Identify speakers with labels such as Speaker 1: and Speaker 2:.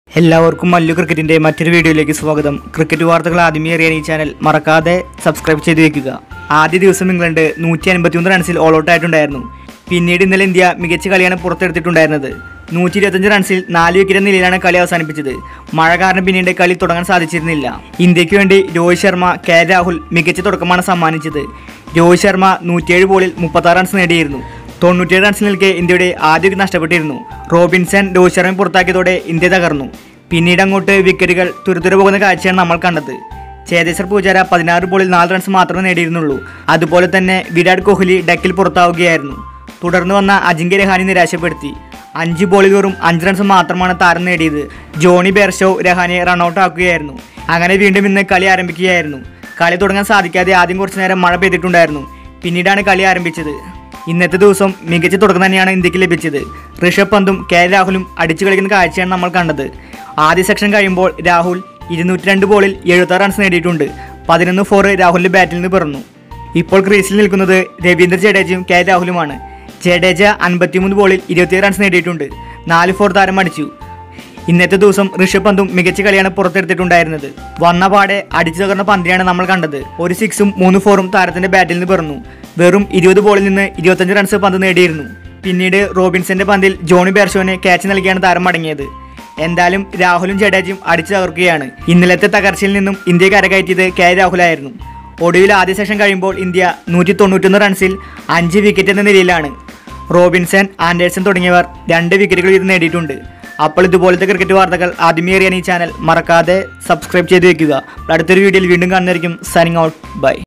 Speaker 1: എല്ലാവർക്കും മല്ലു ക്രിക്കറ്റിന്റെ മറ്റൊരു വീഡിയോയിലേക്ക് സ്വാഗതം ക്രിക്കറ്റ് വാർത്തകൾ ആദ്യമേ അറിയാൻ ഈ ചാനൽ മറക്കാതെ സബ്സ്ക്രൈബ് ചെയ്ത് വെക്കുക ആദ്യ ദിവസം ഇംഗ്ലണ്ട് നൂറ്റി അൻപത്തിയൊന്ന് റൺസിൽ ഓൾ ഔട്ട് ആയിട്ടുണ്ടായിരുന്നു പിന്നീട് ഇന്നലെ ഇന്ത്യ മികച്ച കളിയാണ് പുറത്തെടുത്തിട്ടുണ്ടായിരുന്നത് നൂറ്റി ഇരുപത്തഞ്ച് റൺസിൽ നാല് വിക്കറ്റ് നിലയിലാണ് കളി അവസാനിപ്പിച്ചത് മഴ കാരണം പിന്നീട് കളി തുടങ്ങാൻ സാധിച്ചിരുന്നില്ല ഇന്ത്യക്ക് വേണ്ടി രോഹിത് ശർമ്മ കെ രാഹുൽ മികച്ച തുടക്കമാണ് സമ്മാനിച്ചത് രോഹിത് ശർമ്മ നൂറ്റിയേഴ് ബോളിൽ മുപ്പത്താറ് റൺസ് നേടിയിരുന്നു തൊണ്ണൂറ്റിയേഴ് റൺസിൽ നിൽക്കെ ഇന്ത്യയുടെ ആദ്യ വിക്കറ്റ് നഷ്ടപ്പെട്ടിരുന്നു റോബിൻസൺ രോഹിത് ശർമ്മയെ പുറത്താക്കിയതോടെ ഇന്ത്യ തകർന്നു പിന്നീട് അങ്ങോട്ട് വിക്കറ്റുകൾ തുരുതുര പോകുന്ന കാഴ്ചയാണ് നമ്മൾ കണ്ടത് ചേതേശ്വർ പൂജാര പതിനാറ് ബോളിൽ നാല് റൺസ് മാത്രമേ നേടിയിരുന്നുള്ളൂ അതുപോലെ തന്നെ വിരാട് കോഹ്ലി ഡക്കിൽ പുറത്താവുകയായിരുന്നു തുടർന്ന് വന്ന അജിങ്ക്യ രഹാനെ നിരാശപ്പെടുത്തി അഞ്ച് ബോളിൽ വെറും അഞ്ച് റൺസ് മാത്രമാണ് താരം നേടിയത് ജോണി ബെർഷോ രഹാനെ റൺഔട്ട് ആക്കുകയായിരുന്നു അങ്ങനെ വീണ്ടും ഇന്ന് കളി ആരംഭിക്കുകയായിരുന്നു കളി തുടങ്ങാൻ സാധിക്കാതെ ആദ്യം കുറച്ചു നേരം മഴ പെയ്തിട്ടുണ്ടായിരുന്നു പിന്നീടാണ് കളി ആരംഭിച്ചത് ഇന്നത്തെ ദിവസം മികച്ച തുടക്കം തന്നെയാണ് ഇന്ത്യക്ക് ലഭിച്ചത് ഋഷഭ് പന്തും കെ രാഹുലും അടിച്ചു കളിക്കുന്ന കാഴ്ചയാണ് നമ്മൾ കണ്ടത് ആദ്യ സെക്ഷൻ കഴിയുമ്പോൾ രാഹുൽ ഇരുന്നൂറ്റി രണ്ട് ബോളിൽ എഴുപത്താറ് റൺസ് നേടിയിട്ടുണ്ട് പതിനൊന്ന് ഫോർ രാഹുലിന്റെ ബാറ്റിൽ നിന്ന് പിറന്നു ഇപ്പോൾ ക്രീസിൽ നിൽക്കുന്നത് രവീന്ദ്ര ജഡേജയും കെ രാഹുലുമാണ് ജഡേജ അൻപത്തിമൂന്ന് ബോളിൽ ഇരുപത്തിയേഴ് റൺസ് നേടിയിട്ടുണ്ട് നാല് ഫോർ താരം അടിച്ചു ഇന്നത്തെ ദിവസം ഋഷഭ് പന്തും മികച്ച കളിയാണ് പുറത്തെടുത്തിട്ടുണ്ടായിരുന്നത് വന്ന പാടെ അടിച്ചു തകർന്ന പന്തിനെയാണ് നമ്മൾ കണ്ടത് ഒരു സിക്സും മൂന്ന് ഫോറും താരത്തിന്റെ ബാറ്റിൽ നിന്ന് പിറന്നു വെറും ഇരുപത് ബോളിൽ നിന്ന് ഇരുപത്തഞ്ച് റൺസ് പന്ത് നേടിയിരുന്നു പിന്നീട് റോബിൻസന്റെ പന്തിൽ ജോണി ബെർഷോനെ ക്യാച്ച് നൽകിയാണ് താരം മടങ്ങിയത് എന്തായാലും രാഹുലും ജഡേജയും അടിച്ചു തകർക്കുകയാണ് ഇന്നലത്തെ തകർച്ചയിൽ നിന്നും ഇന്ത്യ കരകയറ്റിയത് കെ രാഹുലായിരുന്നു ഒടുവിൽ ആദ്യ സെഷൻ കഴിയുമ്പോൾ ഇന്ത്യ നൂറ്റി തൊണ്ണൂറ്റൊന്ന് റൺസിൽ അഞ്ച് വിക്കറ്റ് എന്ന നിലയിലാണ് റോബിൻസൺ ആൻഡേഴ്സൺ തുടങ്ങിയവർ രണ്ട് വിക്കറ്റുകൾ വീതം നേടിയിട്ടുണ്ട് അപ്പോൾ ഇതുപോലത്തെ ക്രിക്കറ്റ് വാർത്തകൾ ആദ്യമേ അറിയാൻ ഈ ചാനൽ മറക്കാതെ സബ്സ്ക്രൈബ് ചെയ്ത് വെക്കുക അടുത്തൊരു വീഡിയോയിൽ വീണ്ടും കാണുന്നതായിരിക്കും സൈനിങ് ഔട്ട് ബൈ